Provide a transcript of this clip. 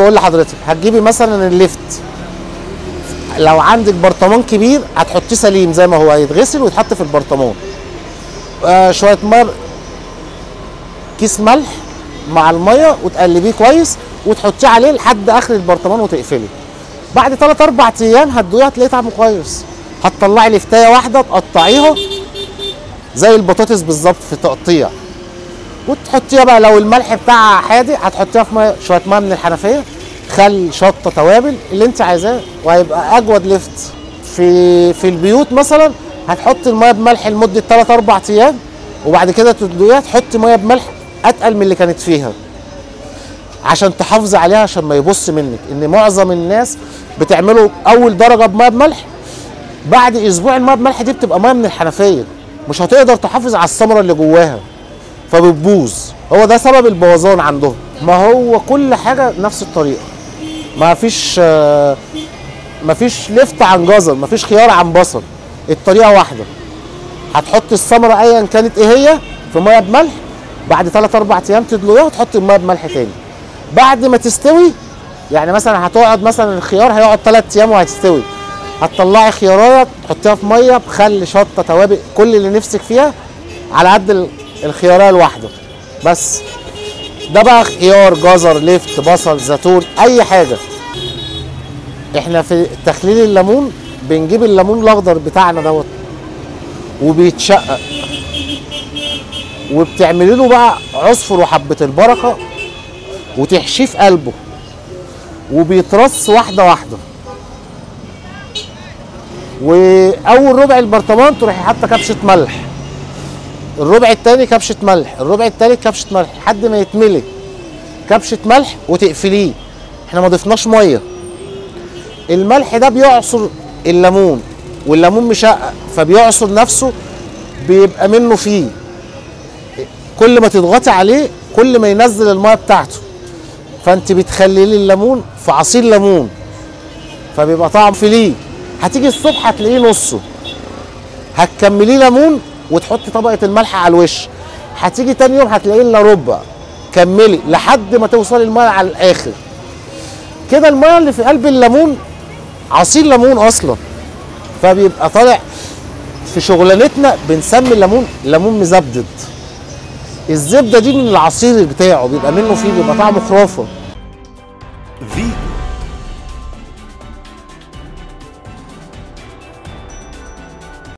هقول لحضرتك هتجيبي مثلا الليفت لو عندك برطمان كبير هتحطيه سليم زي ما هو هيتغسل ويتحط في البرطمان آه شويه مر كيس ملح مع الميه وتقلبيه كويس وتحطيه عليه لحد اخر البرطمان وتقفلي بعد 3 4 ايام هتدوقيه هتلاقيه طعمه كويس هتطلعي لفتايه واحده تقطعيها زي البطاطس بالظبط في تقطيع وتحطيها بقى لو الملح بتاعها حادق هتحطيها في ميه شويه ميه من الحنفيه خل شطه توابل اللي انت عايزاه وهيبقى اجود لفت في في البيوت مثلا هتحط الميه بملح لمده 3 4 ايام وبعد كده تدويها تحط ميه بملح اتقل من اللي كانت فيها عشان تحافظي عليها عشان ما يبص منك ان معظم الناس بتعمله اول درجه بميه بملح بعد اسبوع الميه بملح دي بتبقى ميه من الحنفيه مش هتقدر تحافظ على الثمره اللي جواها فبتبوظ هو ده سبب البوظان عندهم ما هو كل حاجه نفس الطريقه ما فيش آه، ما فيش لفت عن جزر ما فيش خيار عن بصل الطريقه واحده هتحط الثمره ايا كانت ايه هي في ميه بملح بعد 3 4 ايام تدلقيها وتحط الميه بملح تاني بعد ما تستوي يعني مثلا هتقعد مثلا الخيار هيقعد 3 ايام وهتستوي هتطلعي خيارات تحطيها في ميه بخل شطه توابل كل اللي نفسك فيها على قد ال- الخياريه الواحده بس ده بقى خيار جزر لفت بصل زيتون اي حاجه احنا في تخليل الليمون بنجيب الليمون الاخضر بتاعنا دوت وبيتشقق وبتعملي له بقى عصفر وحبه البركه وتحشيه في قلبه وبيترص واحده واحده واول ربع البرطمان تروحي حاطه كبشه ملح الربع التاني كبشه ملح الربع التالت كبشه ملح لحد ما يتملي كبشه ملح وتقفليه احنا ما ضفناش ميه الملح ده بيعصر الليمون والليمون مشقق فبيعصر نفسه بيبقى منه فيه كل ما تضغطي عليه كل ما ينزل الميه بتاعته فانت بتخللي الليمون في عصير ليمون فبيبقى طعم فيليه هتيجي الصبح هتلاقيه نصه هتكمليه ليمون وتحطي طبقه الملح على الوش هتيجي تاني يوم هتلاقيه الا ربع كملي لحد ما توصلي الميه على الاخر كده الميه اللي في قلب الليمون عصير ليمون اصلا فبيبقى طالع في شغلانتنا بنسمي الليمون ليمون مزبدد الزبده دي من العصير بتاعه بيبقى منه فيه بيبقى طعمه خرافه